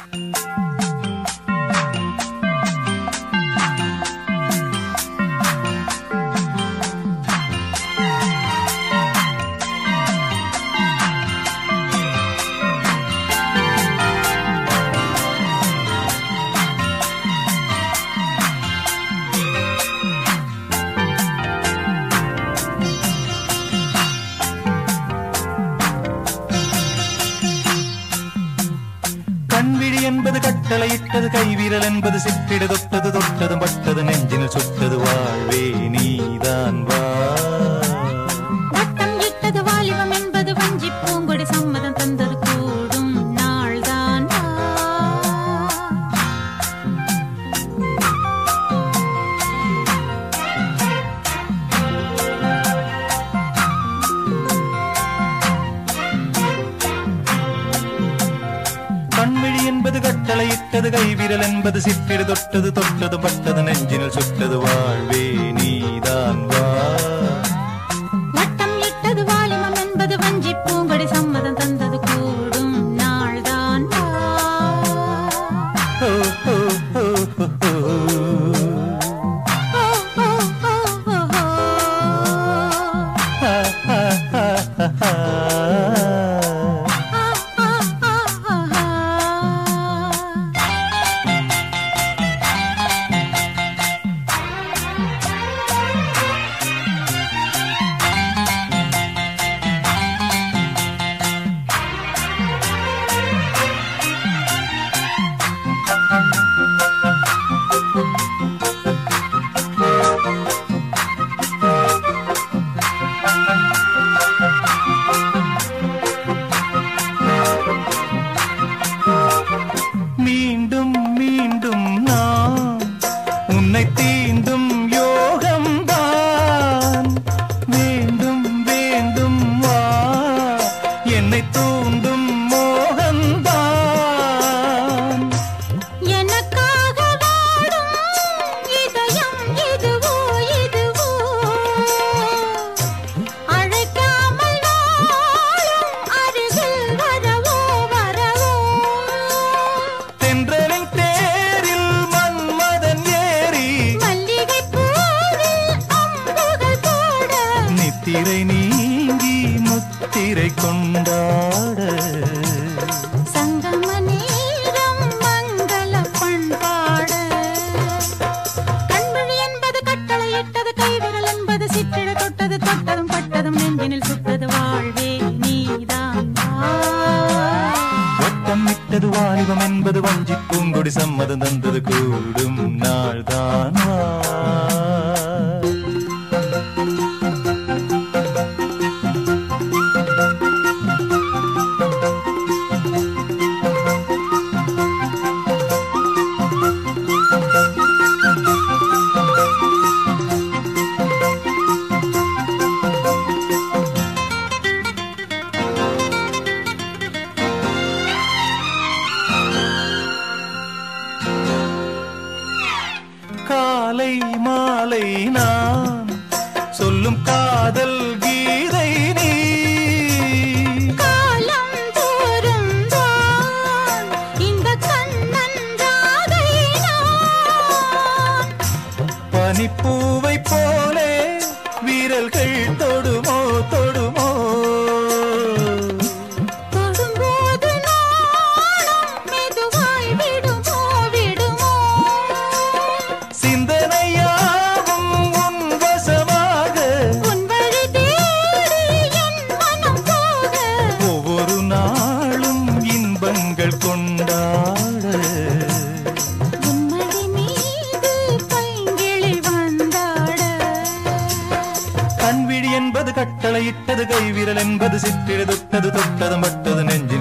கண்விழி என்பது கட்டளையிட்டது கைவிரல் என்பது சிற்றிட தொட்டது தொட்டது பட்டது நெஞ்சினில் சுட்டது வாழ்வே நீதான் வா வட்டம் இட்டது வாலிபம் என்பது வஞ்சி பூங்கொடி சம்மதம் தந்தது கூடும் நாள்தான் வா. கண்விழி என்பது கட்டளையிட்டது கைவிரல் என்பது சிற்றிட தொட்டது தொட்டது பட்டது நெஞ்சினில் சுட்டது வாழ்வே நீதான் வா வட்டம் இட்டது வாலிபம் என்பது வஞ்சி பூங்கொடி சம்மதம் தந்தது கூடும் நாள்தான் வா. ஓ, ஓ, ஓ, ஓ, ஓ. ஓ, ஓ, ஓ, ஓ, ஓ. ஆ, ஆ, ஆ, ஆ, ஆ. ஆ, ஆ, ஆ, ஆ, ஆ. மீண்டும் மீண்டும் நான் உன்னை தீண்டும் யோகம்தான் வேண்டும் வேண்டும் வா என்னை தூண்டும் மோகம்தான் எனக்காக வாடும் இதயம் இதுவோ இதுவோ அழைக்காமல் வாழும் அருகில் வரவோ வரவோ தென்றலின் தேரில் மன்மதன் ஏறி மல்லிகை பூவில் அம்புகள் போட நித்திரை நீங்கி முத்திரை கொண்டாட சங்கம நேரம் மங்கள பண்பாட கண்விழி என்பது கட்டளையிட்டது கைவிரல் என்பது சிற்றிட தொட்டது தொட்டதும் பட்டதும் நெஞ்சினில் சுட்டது வாழ்வே நீதான் வா. வட்டம் விட்டது வாலிபம் என்பது வஞ்சி பூங்கொடி சம்மதம் தந்தது கூடும் நாள்தான் வா காலை மாலை நான் சொல்லும் காதல் கீதை நீ காலம் தோறும் தான் இந்த கண்ணன் ராதை நான் பனிப்பூவை போலே வீரல்கள் தொடுமோ தொடுமோ தொடும்போது நாணம் மெதுவாய் விடுமோ விடுமோ சிந்தனையாகும் உன் வசமாக உன் வழி தேடி என் மனம் போக ஒவ்வொரு நாளும் இன்பங்கள் கொண்டாட உன் மடி மீது பைங்கிளி வந்தாட கண்விழி என்பது கட்டளையிட்டது கைவிரல் என்பது சிற்றிட தொட்டது தொட்டது மட்டது நெஞ்சு